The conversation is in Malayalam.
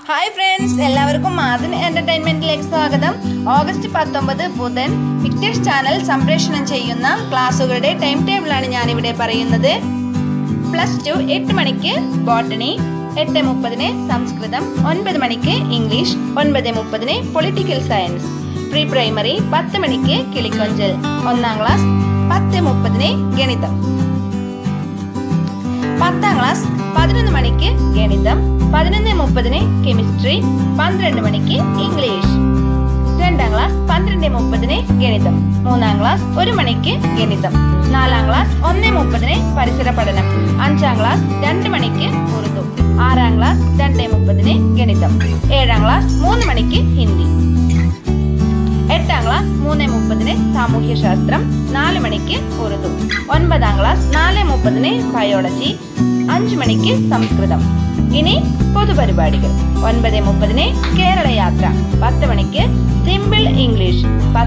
ഹായ് ഫ്രണ്ട്സ് എല്ലാവർക്കും മാതൻ എന്റർടൈൻമെന്റിലേക്ക് സ്വാഗതം ഓഗസ്റ്റ് പത്തൊമ്പത് ബുധൻ വിക്ടേഴ്സ് ചാനൽ സംപ്രേഷണം ചെയ്യുന്ന ക്ലാസ്സുകളുടെ ടൈം ടേബിളാണ് ഞാനിവിടെ പറയുന്നത് പ്ലസ് ടു എട്ട് മണിക്ക് ബോട്ടണി എട്ട് മുപ്പതിന് സംസ്കൃതം ഒൻപത് മണിക്ക് ഇംഗ്ലീഷ് ഒൻപത് മുപ്പതിന് പൊളിറ്റിക്കൽ സയൻസ് പ്രീ പ്രൈമറി പത്ത് മണിക്ക് കിളിക്കൊഞ്ചൽ ഒന്നാം ക്ലാസ് പത്ത് മുപ്പതിന് ഗണിതം പത്താം ക്ലാസ് പതിനൊന്ന് മണിക്ക് ഗണിതം പതിനൊന്ന് മുപ്പതിന് കെമിസ്ട്രി പന്ത്രണ്ട് മണിക്ക് ഇംഗ്ലീഷ് രണ്ടാം ക്ലാസ് പന്ത്രണ്ട് മുപ്പതിന് ഗണിതം മൂന്നാം ക്ലാസ് ഒരു മണിക്ക് ഗണിതം നാലാം ക്ലാസ് ഒന്ന് മുപ്പതിന് പരിസര പഠനം അഞ്ചാം ക്ലാസ് രണ്ട് മണിക്ക് ഉറുദു ആറാം ക്ലാസ് രണ്ട് മുപ്പതിന് ഗണിതം ഏഴാം ക്ലാസ് മൂന്ന് മണിക്ക് ഹിന്ദി എട്ടാം ക്ലാസ് മൂന്ന് മുപ്പതിന് സാമൂഹ്യ ശാസ്ത്രം നാല് മണിക്ക് ഉറുദു ഒൻപതാം ക്ലാസ് നാല് മുപ്പതിന് ബയോളജി അഞ്ചു മണിക്ക് സംസ്കൃതം ഇനി പൊതുപരിപാടികൾ ഒൻപത് മുപ്പതിന് കേരള യാത്ര പത്ത് മണിക്ക് സിമ്പിൾ ഇംഗ്ലീഷ്